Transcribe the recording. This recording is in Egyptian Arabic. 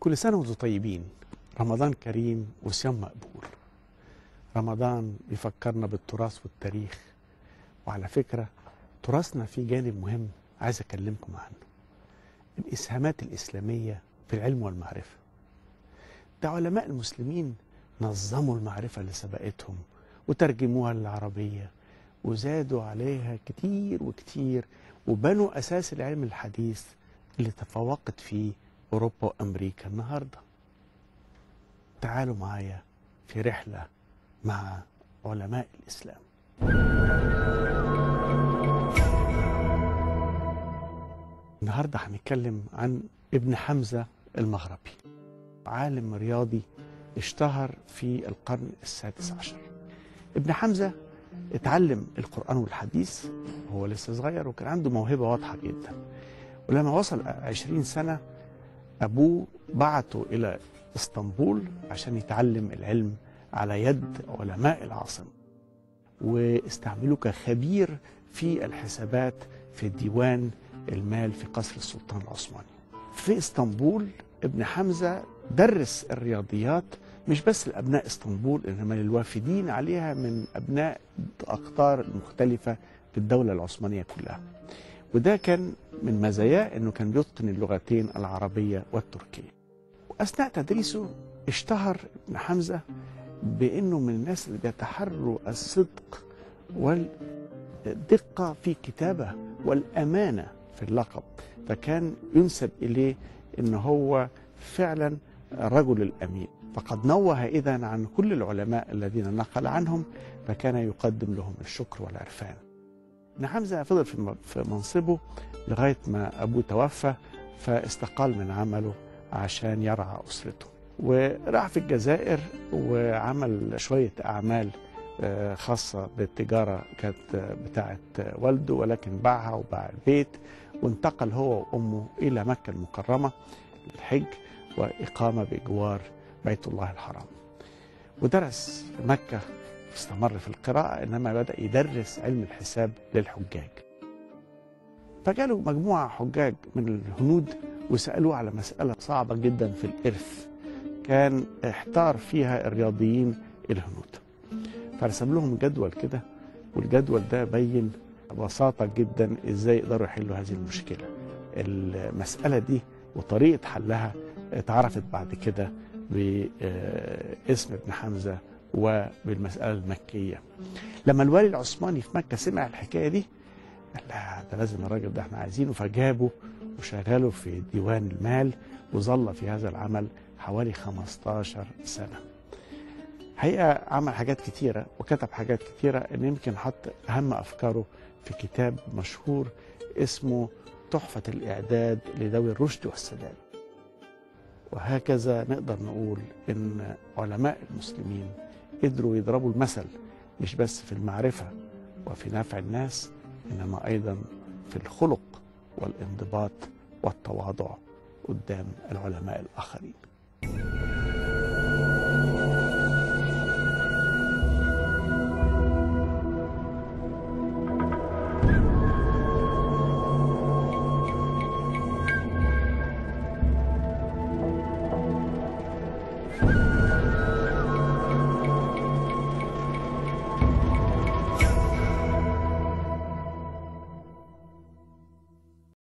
كل سنة وانتم طيبين رمضان كريم وصيام مقبول رمضان بيفكرنا بالتراث والتاريخ وعلى فكرة تراثنا فيه جانب مهم عايز أكلمكم عنه الإسهامات الإسلامية في العلم والمعرفة ده علماء المسلمين نظموا المعرفة اللي سبقتهم وترجموها للعربية وزادوا عليها كتير وكتير وبنوا أساس العلم الحديث اللي تفوقت فيه أوروبا وأمريكا النهاردة تعالوا معايا في رحلة مع علماء الإسلام النهاردة هنتكلم عن ابن حمزة المغربي عالم رياضي اشتهر في القرن السادس عشر ابن حمزة اتعلم القرآن والحديث وهو لسه صغير وكان عنده موهبة واضحة جدا ولما وصل عشرين سنة أبوه بعته إلى اسطنبول عشان يتعلم العلم على يد علماء العاصمة واستعملوه كخبير في الحسابات في ديوان المال في قصر السلطان العثماني في اسطنبول ابن حمزة درس الرياضيات مش بس لأبناء اسطنبول إنما للوافدين عليها من أبناء أقطار مختلفة في الدولة العثمانية كلها وده كان من مزاياه انه كان بيتقن اللغتين العربيه والتركيه. واثناء تدريسه اشتهر ابن حمزه بانه من الناس اللي بيتحروا الصدق والدقه في الكتابه والامانه في اللقب فكان ينسب اليه ان هو فعلا رجل الامين فقد نوه اذا عن كل العلماء الذين نقل عنهم فكان يقدم لهم الشكر والعرفان. ابن حمزه فضل في منصبه لغايه ما ابوه توفى فاستقال من عمله عشان يرعى اسرته وراح في الجزائر وعمل شويه اعمال خاصه بالتجاره كانت بتاعه والده ولكن باعها وباع البيت وانتقل هو وامه الى مكه المكرمه للحج واقامه بجوار بيت الله الحرام ودرس في مكه استمر في القراءة إنما بدأ يدرس علم الحساب للحجاج فجاله مجموعة حجاج من الهنود وسألوه على مسألة صعبة جدا في الإرث كان احتار فيها الرياضيين الهنود فرسم لهم جدول كده والجدول ده بين ببساطة جدا ازاي يقدروا يحلوا هذه المشكلة المسألة دي وطريقة حلها اتعرفت بعد كده باسم ابن حمزة وبالمسألة المكية لما الوالي العثماني في مكة سمع الحكاية دي قال لا ده لازم الراجل ده احنا عايزينه فجابه وشغله في ديوان المال وظل في هذا العمل حوالي 15 سنة حقيقة عمل حاجات كتيرة وكتب حاجات كتيرة ان يمكن حط اهم افكاره في كتاب مشهور اسمه تحفة الاعداد لذوي الرشد والسداد وهكذا نقدر نقول ان علماء المسلمين قدروا يضربوا المثل مش بس في المعرفة وفي نفع الناس إنما أيضا في الخلق والانضباط والتواضع قدام العلماء الآخرين